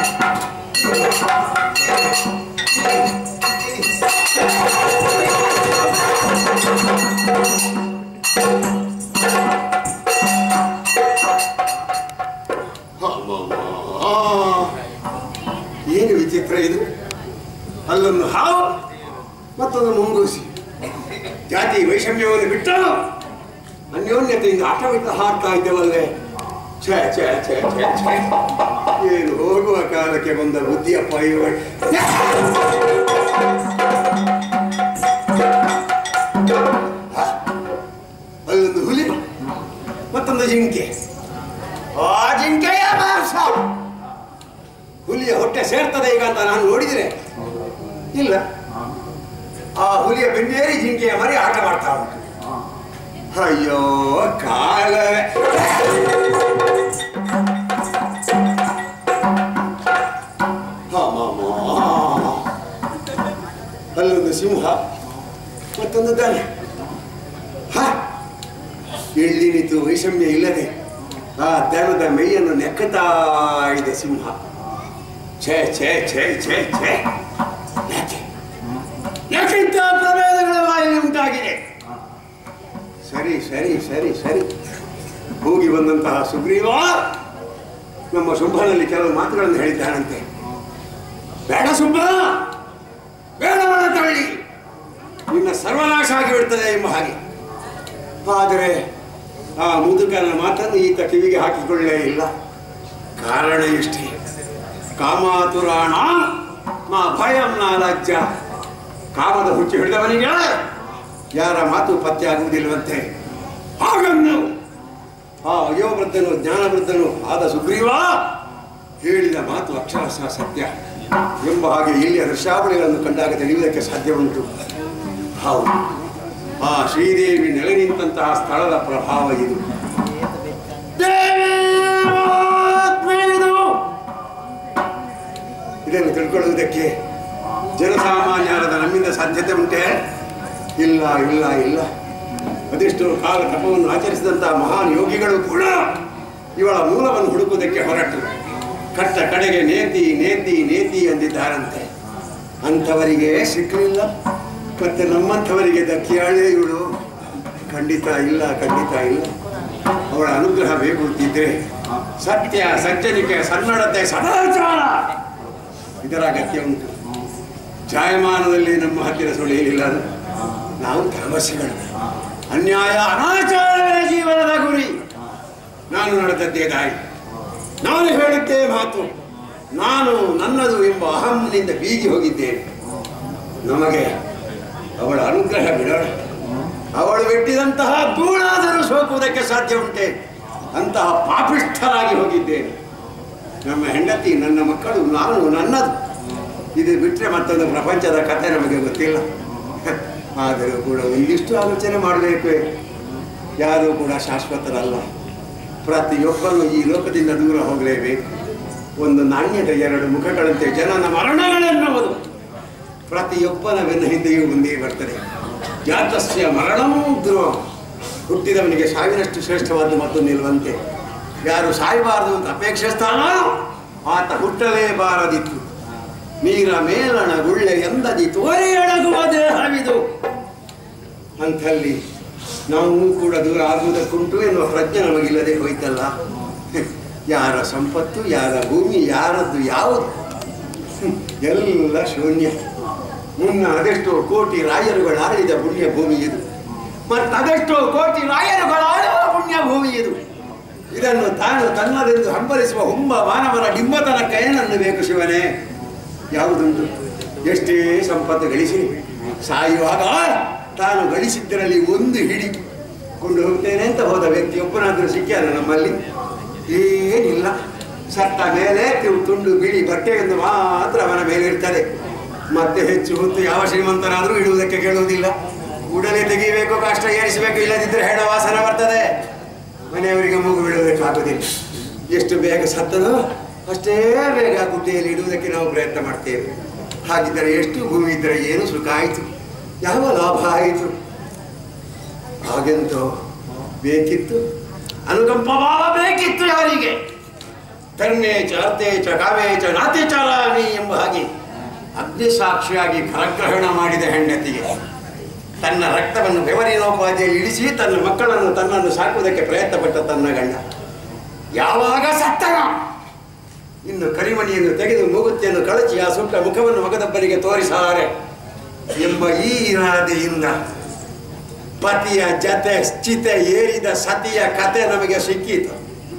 ಅಮ್ಮಮ್ಮ. ಏನು ವಿಚಿತ್ರ ಇದು ಅಲ್ಲೊಂದು ಹಾವು ಮತ್ತೊಂದು ಮುಂಗೂಸಿ ಜಾತಿ ವೈಷಮ್ಯವನ್ನು ಬಿಟ್ಟು ಅನ್ಯೋನ್ಯತೆಯಿಂದ ಆಟವಿಟ್ಟು ಹಾಡ್ತಾ ಇದ್ದೇವಲ್ಲೇ ಛೇ ಛೇ ಛೇ ಛೇ ಛೇ ಏನು ಹೋಗುವ ಕಾಲಕ್ಕೆ ಬಂದ ಬುದ್ಧಿಯಪ್ಪ ಇವ ಅಲ್ಲೊಂದು ಹುಲಿ ಮತ್ತೊಂದು ಜಿಂಕೆ ಆ ಜಿಂಕೆಯ ಮಾಂಸ ಹುಲಿಯ ಹೊಟ್ಟೆ ಸೇರ್ತದೆ ಈಗ ಅಂತ ನಾನು ನೋಡಿದ್ರೆ ಇಲ್ಲ ಆ ಹುಲಿಯ ಬೆನ್ನೇರಿ ಜಿಂಕೆಯ ಮರಿ ಆಟ ಮಾಡ್ತಾ ಉಂಟು ಅಯ್ಯೋ ಕಾಲ ಅಲ್ಲೊಂದು ಸಿಂಹ ಮತ್ತೊಂದು ದನ ಹ ಎಳ್ಳಿನಿತು ವೈಷಮ್ಯ ಇಲ್ಲದೆ ಆ ದನದ ಮೈಯನ್ನು ನೆಕ್ಕುತ್ತಾ ಇದೆ ಸಿಂಹ ಛೇ ಛೇ ಛೇ ಛೇ ಛೇ ಯಾಕೆ ಯಾಕೆ ಇಂಥ ಪ್ರಭೇದಗಳೆಲ್ಲ ಇಲ್ಲಿ ಉಂಟಾಗಿದೆ ಸರಿ ಸರಿ ಸರಿ ಸರಿ ಹೋಗಿ ಬಂದಂತಹ ಸುಗ್ರೀವ ನಮ್ಮ ಶುಂಭನಲ್ಲಿ ಕೆಲವು ಮಾತುಗಳನ್ನು ಹೇಳಿದ್ದಾನಂತೆ ಬೇಡ ಶುಂಭ ಬೇಡವನ ತಳ್ಳಿ ನಿನ್ನ ಸರ್ವನಾಶ ಆಗಿಬಿಡ್ತದೆ ಎಂಬ ಹಾಗೆ ಆದರೆ ಆ ಮುದುಕನ ಮಾತನ್ನು ಈತ ಕಿವಿಗೆ ಹಾಕಿಕೊಳ್ಳೇ ಇಲ್ಲ ಕಾರಣ ಇಷ್ಟೇ ಕಾಮಾತುರಾಣ ಮಾ ಭಯಂ ನ ಲಜ್ಜ ಕಾಮದ ಹುಚ್ಚು ಹಿಡಿದವನಿಗೆ ಯಾರ ಮಾತು ಪತ್ತೆ ಆಗುವುದಿಲ್ಲವಂತೆ ಹಾಗನ್ನು ಆ ವಯೋವೃದ್ಧನು ಜ್ಞಾನವೃದ್ಧನು ಆದ ಸುಗ್ರೀವ ಹೇಳಿದ ಮಾತು ಅಕ್ಷರಶಃ ಸತ್ಯ ಎಂಬ ಹಾಗೆ ಇಲ್ಲಿಯ ದೃಶ್ಯಾವಳಿಗಳನ್ನು ಕಂಡಾಗ ತಿಳಿಯುವುದಕ್ಕೆ ಸಾಧ್ಯ ಉಂಟು ಹೌದು ಆ ಶ್ರೀದೇವಿ ನೆಲೆ ನಿಂತಹ ಸ್ಥಳದ ಪ್ರಭಾವ ಇದು ದೇವಾತ್ಮೇನು. ಇದನ್ನು ತಿಳ್ಕೊಳ್ಳುವುದಕ್ಕೆ ಜನಸಾಮಾನ್ಯರಾದ ನಮ್ಮಿಂದ ಸಾಧ್ಯತೆ ಉಂಟೆ ಇಲ್ಲ ಇಲ್ಲ ಇಲ್ಲ ಅದೆಷ್ಟು ಕಾಲ ತಪವನ್ನು ಆಚರಿಸಿದಂತಹ ಮಹಾನ್ ಯೋಗಿಗಳು ಕೂಡ ಇವಳ ಮೂಲವನ್ನು ಹುಡುಕುವುದಕ್ಕೆ ಹೊರಟು ಕಟ್ಟ ಕಡೆಗೆ ನೇತಿ ನೇತಿ ನೇತಿ ಎಂದಿದ್ದಾರಂತೆ ಅಂಥವರಿಗೆ ಸಿಕ್ಕಲಿಲ್ಲ ಮತ್ತೆ ನಮ್ಮಂಥವರಿಗೆ ದಕ್ಕಿಯಾಳೆ ಇವಳು ಖಂಡಿತ ಇಲ್ಲ ಖಂಡಿತ ಇಲ್ಲ ಅವಳ ಅನುಗ್ರಹ ಬೇಕು ಅಂತಿದ್ರೆ ಸತ್ಯ ಸಜ್ಜನಿಕೆ ಸನ್ನಡತೆ ಸದಾಚಾರ ಇದರ ಅಗತ್ಯ ಉಂಟು ಜಾಯಮಾನದಲ್ಲಿ ನಮ್ಮ ಹತ್ತಿರ ಸುಳಿಯಲಿಲ್ಲ ಅದು. ನಾವು ತಾಮಸಿಗಳು ಅನ್ಯಾಯ ಅನಾಚಾರವೇ ಜೀವನದ ಗುರಿ ನಾನು ನಡೆದದ್ದೇ ದಾರಿ ನಾನು ಹೇಳಿದ್ದೇ ಮಾತು ನಾನು ನನ್ನದು ಎಂಬ ಅಹಂನಿಂದ ಬೀಗಿ ಹೋಗಿದ್ದೇನೆ ನಮಗೆ ಅವಳ ಅನುಗ್ರಹ ಬಿಡೋಣ ಅವಳು ಬಿಟ್ಟಿದಂತಹ ಧೂಳಾದರೂ ಸೋಕುವುದಕ್ಕೆ ಸಾಧ್ಯ ಉಂಟೆ ಅಂತಹ ಪಾಪಿಷ್ಠರಾಗಿ ಹೋಗಿದ್ದೇನೆ ನಮ್ಮ ಹೆಂಡತಿ ನನ್ನ ಮಕ್ಕಳು ನಾನು ನನ್ನದು ಇದು ಬಿಟ್ಟರೆ ಮತ್ತೊಂದು ಪ್ರಪಂಚದ ಕಥೆ ನಮಗೆ ಗೊತ್ತಿಲ್ಲ ಆದರೂ ಕೂಡ ಒಂದಿಷ್ಟು ಆಲೋಚನೆ ಮಾಡಬೇಕು ಯಾರೂ ಕೂಡ ಶಾಶ್ವತರಲ್ಲ ಪ್ರತಿಯೊಬ್ಬನು ಈ ಲೋಕದಿಂದ ದೂರ ಹೋಗಲೇಬೇಕು ಒಂದು ನಾಣ್ಯದ ಎರಡು ಮುಖಗಳಂತೆ ಜನನ ಮರಣಗಳೆನ್ನುವುದು ಪ್ರತಿಯೊಬ್ಬನ ಬೆನ್ನ ಹಿಂದೆಯೂ ಒಂದೇ ಬರ್ತದೆ ಜಾತಸ್ಯ ಮರಣವೂ ಧ್ರುವ ಹುಟ್ಟಿದವನಿಗೆ ಸಾವಿನಷ್ಟು ಶ್ರೇಷ್ಠವಾದ ಮತ್ತು ನಿಲ್ಲುವಂತೆ ಯಾರು ಸಾಯಬಾರದು ಅಂತ ಅಪೇಕ್ಷಿಸ್ತಾನೋ ಆತ ಹುಟ್ಟಲೇಬಾರದಿತ್ತು ನೀರ ಮೇಲಣ ಗುಳ್ಳೆ ಎಂದದಿ ತೋರಿ ಅಡಗುವ ದೇಹವಿದು ಅಂಥಲ್ಲಿ ನಾವು ಕೂಡ ದೂರ ಆಗುವುದಕ್ಕುಂಟು ಎನ್ನುವ ಪ್ರಜ್ಞೆ ನಮಗಿಲ್ಲದೆ ಹೋಯ್ತಲ್ಲ ಯಾರ ಸಂಪತ್ತು ಯಾರ ಭೂಮಿ ಯಾರದ್ದು ಯಾವುದು ಹ್ಮ್, ಎಲ್ಲ ಶೂನ್ಯ ಮುನ್ನ ಅದೆಷ್ಟೋ ಕೋಟಿ ರಾಯರುಗಳು ಆಳಿದ ಪುಣ್ಯ ಭೂಮಿ ಇದು ಮತ್ತು ಅದೆಷ್ಟೋ ಕೋಟಿ ರಾಯರುಗಳು ಆಳುವ ಪುಣ್ಯ ಭೂಮಿ ಇದು ಇದನ್ನು ತಾನು ತನ್ನದೆಂದು ಹಂಬಲಿಸುವ ಹುಂಬ ಮಾನವನ ಡಿಂಬತನಕ್ಕೆ ಏನನ್ನು ಬೇಕು ಶಿವನೇ ಯಾವುದುಂಟು ಎಷ್ಟೇ ಸಂಪತ್ತು ಗಳಿಸಿ ಸಾಯುವಾಗ ತಾನು ಗಳಿಸಿದ್ದರಲ್ಲಿ ಒಂದು ಹಿಡಿ ಕೊಂಡು ಹೋಗ್ತೇನೆ ಅಂತ ಹೋದ ವ್ಯಕ್ತಿ ಒಬ್ಬನಾದರೂ ಸಿಕ್ಕ್ಯಾನ ನಮ್ಮಲ್ಲಿ ಏನಿಲ್ಲ ಸತ್ತ ಮೇಲೆ ತು- ತುಂಡು ಬಿಳಿ ಬಟ್ಟೆಯೊಂದು ಮಾತ್ರ ಅವನ ಮೇಲೆ ಇರ್ತದೆ ಮತ್ತೆ ಹೆಚ್ಚು ಹೊತ್ತು ಯಾವ ಶ್ರೀಮಂತನಾದರೂ ಇಡುವುದಕ್ಕೆ ಕೇಳುವುದಿಲ್ಲ ಕೂಡಲೇ ತೆಗಿಬೇಕು ಕಷ್ಟ ಏರಿಸಬೇಕು ಇಲ್ಲದಿದ್ದರೆ ಹೆಣ ವಾಸನ ಬರ್ತದೆ ಮನೆಯವರಿಗೆ ಮೂಗು ಬಿಡುವುದಕ್ಕಾಗುವುದಿಲ್ಲ ಎಷ್ಟು ಬೇಗ ಸತ್ತದೋ ಅಷ್ಟೇ ಬೇಗ ಗುಡ್ಡೆಯಲ್ಲಿ ಇಡುವುದಕ್ಕೆ ನಾವು ಪ್ರಯತ್ನ ಮಾಡ್ತೇವೆ ಹಾಗಿದ್ದರೆ ಎಷ್ಟು ಭೂಮಿ ಇದ್ದರೆ ಏನು ಸುಖ ಆಯಿತು ಯಾವ ಲಾಭ ಆಯಿತು ಹಾಗೆಂತೋ ಬೇಕಿತ್ತು ಅನುಕಂಪ ಭಾವ ಬೇಕಿತ್ತು ಯಾರಿಗೆ ಧರ್ಮೇ ಚ ಅರ್ಥೇ ಚ ಕಾಮೇ ಚ ನಾತೆ ಚಾಲಾಮಿ ಎಂಬ ಹಾಗೆ ಅಗ್ನಿ ಸಾಕ್ಷಿಯಾಗಿ ಫಲಗ್ರಹಣ ಮಾಡಿದ ಹೆಂಡತಿಗೆ ತನ್ನ ರಕ್ತವನ್ನು ಬೆವರಿನೋಪಾದಿಯಲ್ಲಿ ಇಳಿಸಿ ತನ್ನ ಮಕ್ಕಳನ್ನು ತನ್ನನ್ನು ಸಾಕುವುದಕ್ಕೆ ಪ್ರಯತ್ನ ಪಟ್ಟ ತನ್ನ ಗಂಡ ಯಾವಾಗ ಸತ್ತನ ಇನ್ನು ಕರಿಮಣಿಯನ್ನು ತೆಗೆದು ಮೂಗುತಿಯನ್ನು ಕಳಚಿ ಆ ಸುಟ್ಟ ಮುಖವನ್ನು ಮಗದಬ್ಬರಿಗೆ ತೋರಿಸಾರೆ ಎಂಬ ಈ ಇರಾದೆಯಿಂದ ಪತಿಯ ಜತೆ ಚಿತೆ ಏರಿದ ಸತಿಯ ಕತೆ ನಮಗೆ ಸಿಕ್ಕಿತು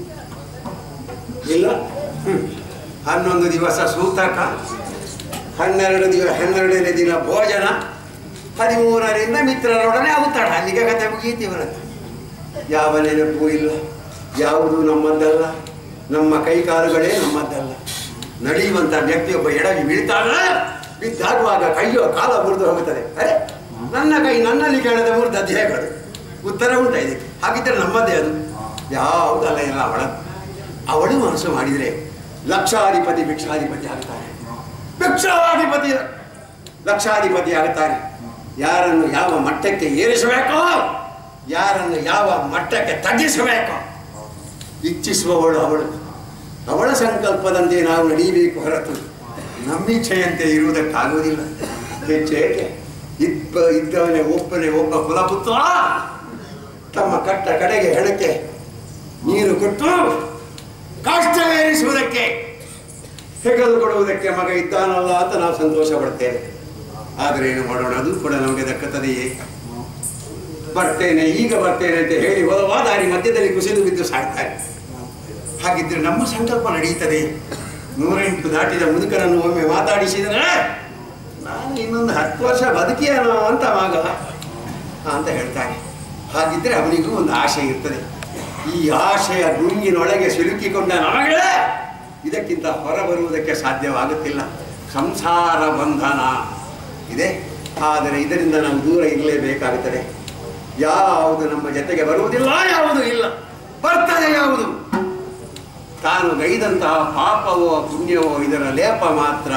ಇಲ್ಲ ಹ್ಮ್. ಹನ್ನೊಂದು ದಿವಸ ಸೂತಕ ಹನ್ನೆರಡು ದಿವ ಹನ್ನೆರಡನೇ ದಿನ ಭೋಜನ ಹದಿಮೂರರಿಂದ ಮಿತ್ರರೊಡನೆ ಅವತಾಳ ಅಲ್ಲಿಗೆ ಕತೆ ಮುಗೀತಿವರದ್ದು ಯಾವ ನೆನಪು ಇಲ್ಲ ಯಾವುದು ನಮ್ಮದ್ದಲ್ಲ ನಮ್ಮ ಕೈಕಾಲುಗಳೇ ನಮ್ಮದ್ದಲ್ಲ ನಡೆಯುವಂತ ವ್ಯಕ್ತಿಯೊಬ್ಬ ಎಡವಿ ಬೀಳ್ತಾಗ ಬಿದ್ದಾಗುವಾಗ ಕೈಯೋ ಕಾಲ ಮುರಿದು ಹೋಗುತ್ತದೆ ಅರೆ ನನ್ನ ಕೈ ನನ್ನಲ್ಲಿ ಕೇಳದ ಮುರಿದ ದೇಹಗಳು ಉತ್ತರ ಉಂಟ ಇದಕ್ಕೆ ಹಾಗಿದ್ದರೆ ನಮ್ಮದೇ ಅದು ಯಾವುದಲ್ಲ ಇಲ್ಲ ಅವಳ ಅವಳು ಮನಸ್ಸು ಮಾಡಿದರೆ ಲಕ್ಷಾಧಿಪತಿ ಭಿಕ್ಷಾಧಿಪತಿ ಆಗ್ತಾರೆ ಭಿಕ್ಷಾಧಿಪತಿ ಲಕ್ಷಾಧಿಪತಿ ಆಗುತ್ತಾರೆ ಯಾರನ್ನು ಯಾವ ಮಟ್ಟಕ್ಕೆ ಏರಿಸಬೇಕೋ ಯಾರನ್ನು ಯಾವ ಮಟ್ಟಕ್ಕೆ ತಗ್ಗಿಸಬೇಕೋ ಇಚ್ಛಿಸುವವಳು ಅವಳು ಅವಳ ಸಂಕಲ್ಪದಂತೆ ನಾವು ನಡೆಯಬೇಕು ಹೊರತು ನಮ್ಮಿಚ್ಛೆಯಂತೆ ಇರುವುದಕ್ಕಾಗುವುದಿಲ್ಲ ಹೆಚ್ಚೇಕೆ ಇಬ್ಬ ಇದ್ದವನೇ ಒಬ್ಬನೇ ಒಬ್ಬ ಕುಲಪುತ್ರ ತಮ್ಮ ಕಟ್ಟ ಕಡೆಗೆ ಹೆಣಕ್ಕೆ ನೀರು ಕೊಟ್ಟು ಕಾಷ್ಟವೇರಿಸುವುದಕ್ಕೆ ಹೆಗಲು ಕೊಡುವುದಕ್ಕೆ ಮಗ ಇದ್ದಾನಲ್ಲ ಅಂತ ನಾವು ಸಂತೋಷ ಪಡ್ತೇವೆ ಆದರೆ ಏನು ಮಾಡೋಣ ಅದು ಕೂಡ ನಮಗೆ ದಕ್ಕತ್ತದೆಯೇ ಬರ್ತೇನೆ ಈಗ ಬರ್ತೇನೆ ಅಂತ ಹೇಳಿ ಹೋದವಾ ದಾರಿ ಮಧ್ಯದಲ್ಲಿ ಕುಸಿದು ಬಿದ್ದು ಸಾಯ್ತಾರೆ ಹಾಗಿದ್ರೆ ನಮ್ಮ ಸಂಕಲ್ಪ ನಡೆಯುತ್ತದೆ ನೂರೆಂಟು ದಾಟಿದ ಮುದುಕರನ್ನು ಒಮ್ಮೆ ಮಾತಾಡಿಸಿದರೆ ನಾನು ಇನ್ನೊಂದು ಹತ್ತು ವರ್ಷ ಬದುಕಿಯನೋ ಅಂತ ಮಗ ಅಂತ ಹೇಳ್ತಾನೆ ಹಾಗಿದ್ರೆ ಅವನಿಗೂ ಒಂದು ಆಶೆ ಇರ್ತದೆ ಈ ಆಶೆಯ ಗುಂಗಿನೊಳಗೆ ಸಿಲುಕಿಕೊಂಡ ನಮಗೆ ಇದಕ್ಕಿಂತ ಹೊರಬರುವುದಕ್ಕೆ ಸಾಧ್ಯವಾಗುತ್ತಿಲ್ಲ ಸಂಸಾರ ಬಂಧನ ಇದೆ ಆದರೆ ಇದರಿಂದ ನಾವು ದೂರ ಇರಲೇಬೇಕಾಗುತ್ತದೆ ಯಾವುದು ನಮ್ಮ ಜೊತೆಗೆ ಬರುವುದಿಲ್ಲ ಯಾವುದು ಇಲ್ಲ ಬರ್ತದೆ ಯಾವುದು ತಾನು ಗೈದಂತಹ ಪಾಪವೋ ಪುಣ್ಯವೋ ಇದರ ಲೇಪ ಮಾತ್ರ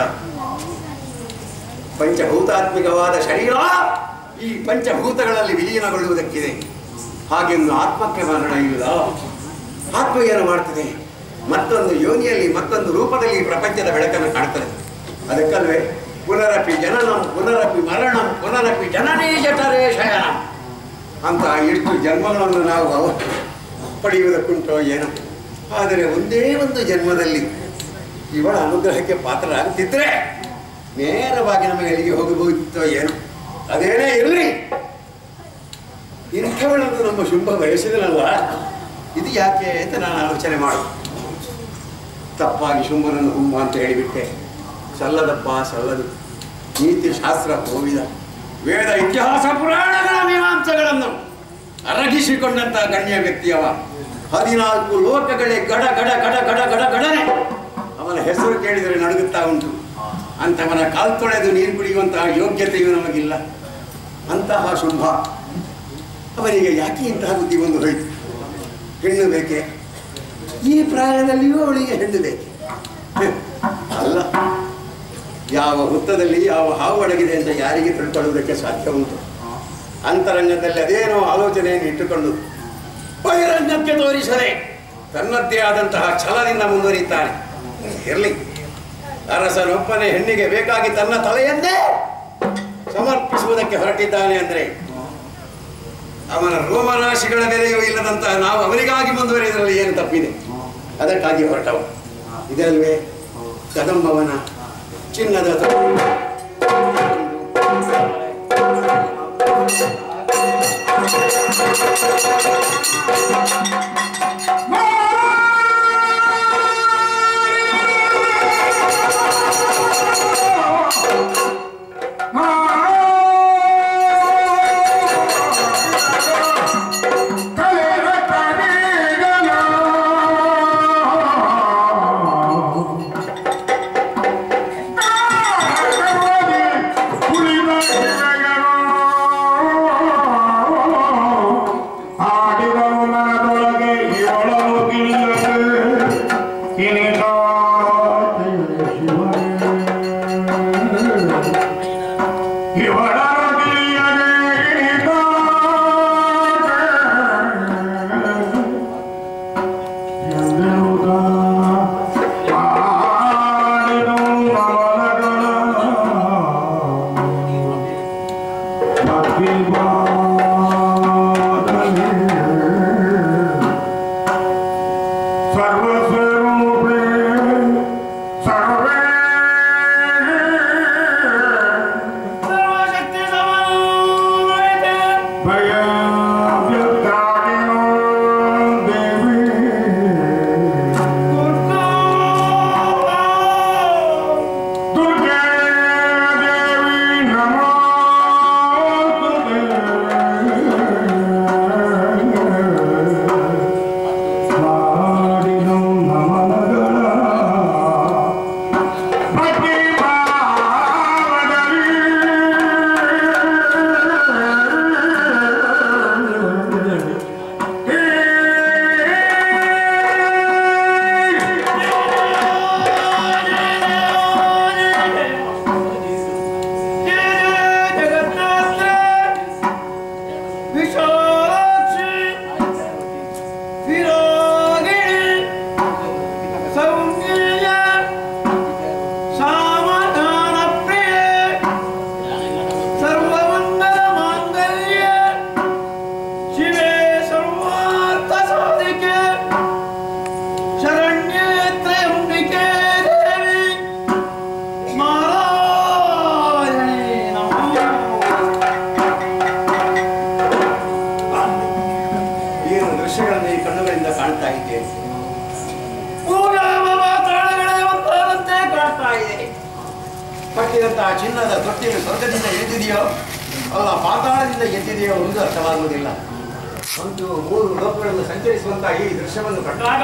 ಪಂಚಭೂತಾತ್ಮಿಕವಾದ ಶರೀರ ಈ ಪಂಚಭೂತಗಳಲ್ಲಿ ವಿಲೀನಗೊಳ್ಳುವುದಕ್ಕಿದೆ ಹಾಗೆಂದು ಆತ್ಮಕ್ಕೆ ಮರಣ ಇಲ್ಲ ಆತ್ಮ ಏನು ಮಾಡ್ತದೆ ಮತ್ತೊಂದು ಯೋನಿಯಲ್ಲಿ ಮತ್ತೊಂದು ರೂಪದಲ್ಲಿ ಈ ಪ್ರಪಂಚದ ಬೆಳಕನ್ನು ಕಾಣ್ತದೆ ಅದಕ್ಕಲ್ವೇ ಪುನರಪಿ ಜನನಂ ಪುನರಪಿ ಮರಣಂ ಪುನರಪಿ ಜನನೇ ಜಠರೇ ಶಯನಂ ಅಂತ ಎಷ್ಟು ಜನ್ಮಗಳನ್ನು ನಾವು ಅವ- ಪಡೆಯುವುದಕ್ಕುಂಟೋ ಏನೋ ಆದರೆ ಒಂದೇ ಒಂದು ಜನ್ಮದಲ್ಲಿ ಇವಳ ಅನುಗ್ರಹಕ್ಕೆ ಪಾತ್ರರಾಗುತ್ತಿದ್ದರೆ ನೇರವಾಗಿ ನಮಗೆ ಅಲ್ಲಿಗೆ ಹೋಗಬಹುದಿತ್ತೋ ಏನೋ ಅದೇನೇ ಇರಲಿ ಇಂಥವಳನ್ನು ನಮ್ಮ ಶುಂಭ ಬಯಸಿದನಲ್ಲ ಇದು ಯಾಕೆ ಅಂತ ನಾನು ಆಲೋಚನೆ ಮಾಡು ತಪ್ಪಾಗಿ ಶುಂಭನನ್ನು ಹುಂಬ ಅಂತ ಹೇಳಿಬಿಟ್ಟೆ ಸಲ್ಲದಪ್ಪ ಸಲ್ಲದು ನೀತಿ ಶಾಸ್ತ್ರ ಹೋಗಿದ ವೇದ ಇತಿಹಾಸ ಪುರಾಣಗಳ ಮೀಮಾಂಸಗಳನ್ನು ಅರಗಿಸಿಕೊಂಡಂತ ಗಣ್ಯ ವ್ಯಕ್ತಿಯವ ಹದಿನಾಲ್ಕು ಲೋಕಗಳೇ ಗಡ ಗಡ ಗಡ ಗಡ ಗಡ ಗಡನೆ ಅವನ ಹೆಸರು ಕೇಳಿದರೆ ನಡುಗುತ್ತಾ ಉಂಟು ಅಂಥವನ ಕಾಲ್ ತೊಳೆದು ನೀರು ಕುಡಿಯುವಂತಹ ಯೋಗ್ಯತೆಯೂ ನಮಗಿಲ್ಲ ಅಂತಹ ಶುಂಭ ಅವನಿಗೆ ಯಾಕೆ ಇಂತಹ ಬುದ್ಧಿ ಬಂದು ಹೋಯಿತು ಹೆಣ್ಣು ಬೇಕೆ ಈ ಪ್ರಾಯದಲ್ಲಿಯೂ ಅವಳಿಗೆ ಹೆಣ್ಣು ಬೇಕೆ ಹ್ಮ್. ಅಲ್ಲ ಯಾವ ಹುತ್ತದಲ್ಲಿ ಯಾವ ಹಾವು ಅಡಗಿದೆ ಅಂತ ಯಾರಿಗೆ ತಿಳ್ಕೊಳ್ಳುವುದಕ್ಕೆ ಸಾಧ್ಯ ಉಂಟು ಅಂತರಂಗದಲ್ಲಿ ಅದೇನೋ ಆಲೋಚನೆಯನ್ನು ಇಟ್ಟುಕೊಂಡು ಬಹಿರಂಗಕ್ಕೆ ತೋರಿಸದೆ ತನ್ನದ್ದೇ ಆದಂತಹ ಛಲದಿಂದ ಮುಂದುವರಿಯುತ್ತಾನೆ ಇರಲಿ ಅರಸನೊಬ್ಬನೇ ಹೆಣ್ಣಿಗೆ ಬೇಕಾಗಿ ತನ್ನ ತಲೆಯನ್ನೇ ಸಮರ್ಪಿಸುವುದಕ್ಕೆ ಹೊರಟಿದ್ದಾನೆ ಅಂದರೆ ಅವನ ರೋಮರಾಶಿಗಳ ಬೆಲೆಯೂ ಇಲ್ಲದಂತಹ ನಾವು ಅವನಿಗಾಗಿ ಮುಂದುವರಿಯುವುದರಲ್ಲಿ ಏನು ತಪ್ಪಿದೆ ಅದಕ್ಕಾಗಿ ಹೊರಟವ ಇದಲ್ವೇ ಕದಂಬವನ ಚಿನ್ನದ ತೋಳು. ಆಡಿದವು ಕೊಟ್ಟಿರುವಂತಹ ಚಿನ್ನದ ತೊಟ್ಟಿಲು ಸ್ವರ್ಗದಿಂದ ಎದ್ದಿದೆಯೋ ಅಲ್ಲ ಪಾತಾಳದಿಂದ ಎದ್ದಿದೆಯೋ ಒಂದು ಅರ್ಥವಾಗುವುದಿಲ್ಲ ಒಂದು ಮೂರು ಲೋಕಗಳನ್ನು ಸಂಚರಿಸುವಂತಹ ಈ ದೃಶ್ಯವನ್ನು ಕಂಡಾಗ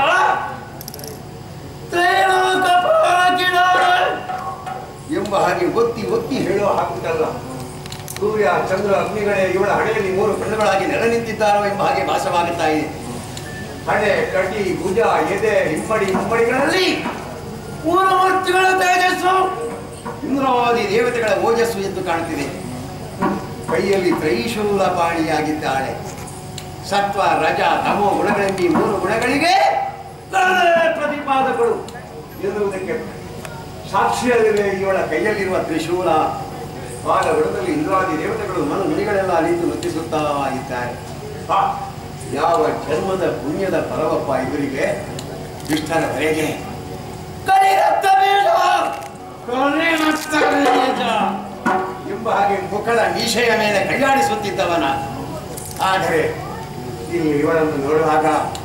ತ್ರೈಲೋಕ ಪಾಕಿಡ ಎಂಬ ಹಾಗೆ ಒತ್ತಿ ಒತ್ತಿ ಹೇಳೋ ಹಾಕುತ್ತಲ್ಲ ಸೂರ್ಯ ಚಂದ್ರ ಅಗ್ನಿಗಳೇ ಇವಳ ಹಣೆಯಲ್ಲಿ ಮೂರು ಕಣ್ಣುಗಳಾಗಿ ನೆಲೆ ನಿಂತಿದ್ದಾರೋ ಎಂಬ ಹಾಗೆ ಭಾಸವಾಗುತ್ತಾ ಇದೆ ಹಣೆ ಕಟಿ ಭುಜ ಎದೆ ಹಿಂಪಡಿ ಹಿಂಪಡಿಗಳಲ್ಲಿ ಮೂರು ಮೂರ್ತಿಗಳ ತೇಜಸ್ಸು ಇಂದ್ರಾದಿ ದೇವತೆಗಳ ಓಜಸ್ಸು ಎಂದು ಕಾಣುತ್ತಿದೆ ಕೈಯಲ್ಲಿ ತ್ರೈಶೂಲ ಪಾಣಿಯಾಗಿದ್ದಾಳೆ ಸತ್ವ ರಜ ತಮೋ ಗುಣಗಳೆಂಬಿ ಮೂರು ಗುಣಗಳಿಗೆ ತಾನೇ ಪ್ರತಿಪಾದಕಳು ಎನ್ನುವುದಕ್ಕೆ ಸಾಕ್ಷಿಯಲ್ಲಿವೆ ಇವಳ ಕೈಯಲ್ಲಿರುವ ತ್ರಿಶೂಲ ಆಗ ಬುಡದಲ್ಲಿ ಇಂದ್ರಾದಿ ದೇವತೆಗಳು ಮನು ಮುನಿಗಳೆಲ್ಲ ನಿಂತು ನೃತ್ತಿಸುತ್ತಾ ಇದ್ದಾರೆ ಆ, ಯಾವ ಜನ್ಮದ ಪುಣ್ಯದ ಪರವಪ್ಪ ಇವರಿಗೆ ಇಷ್ಟರವರೆಗೆ ಕಲಿರಕ್ತ ಬೀಜ ಕಲಿರಕ್ತ ಬೀಜ ಎಂಬ ಹಾಗೆ ಮುಖದ ಮೀಸೆಯ ಮೇಲೆ ಕೈಯಾಡಿಸುತ್ತಿದ್ದವನ ಆದರೆ ಇಲ್ಲಿ ಇವಳನ್ನು ನೋಡುವಾಗ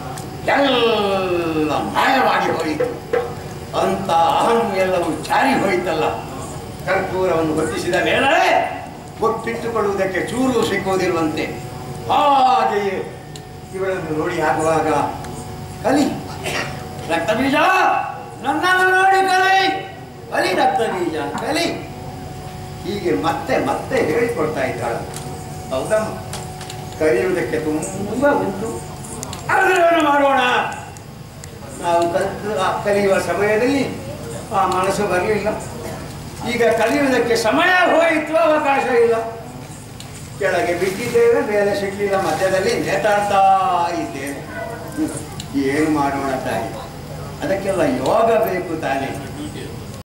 ಎಲ್ಲ ಮಾಯವಾಗಿ ಹೋಯಿತು ಅಂತ ಅಹಂ ಎಲ್ಲವೂ ಚಾರಿ ಹೋಯಿತಲ್ಲ ಕರ್ಪೂರವನ್ನು ಹೊತ್ತಿಸಿದ ಮೇಲೆ ಒಪ್ಪಿಟ್ಟುಕೊಳ್ಳುವುದಕ್ಕೆ ಚೂರು ಸಿಕ್ಕುವುದಿರುವಂತೆ ಹಾಗೆಯೇ ಇವಳನ್ನು ನೋಡಿ ಆಗುವಾಗ ಕಲಿ ರಕ್ತ ಬೀಜ ನನ್ನನ್ನು ನೋಡಿ ಕಲಿ ಕಲಿ ರಕ್ತ ಬೀಜ ಕಲಿ ಹೀಗೆ ಮತ್ತೆ ಮತ್ತೆ ಹೇಳಿಕೊಡ್ತಾ ಇದ್ದಾಳೆ ಹೌದಮ್ಮ ಕಲಿಯುವುದಕ್ಕೆ ತುಂಬ ಉಂಟು ಆದರೆ ಏನು ಮಾಡೋಣ ನಾವು ಕಲಿತು ಆ ಕಲಿಯುವ ಸಮಯದಲ್ಲಿ ಆ ಮನಸ್ಸು ಬರಲಿಲ್ಲ ಈಗ ಕಲಿಯುವುದಕ್ಕೆ ಸಮಯ ಹೋಯಿತು ಅವಕಾಶ ಇಲ್ಲ ಕೆಳಗೆ ಬಿಟ್ಟಿದ್ದೇವೆ ಮೇಲೆ ಸಿಗ್ಲಿಲ್ಲ ಮಧ್ಯದಲ್ಲಿ ನೇತಾಡ್ತಾ ಇದ್ದೇವೆ ಹ್ಮ್. ಏನು ಮಾಡೋಣ ತಾಯಿ ಅದಕ್ಕೆಲ್ಲ ಯೋಗ ಬೇಕು ತಾನೇ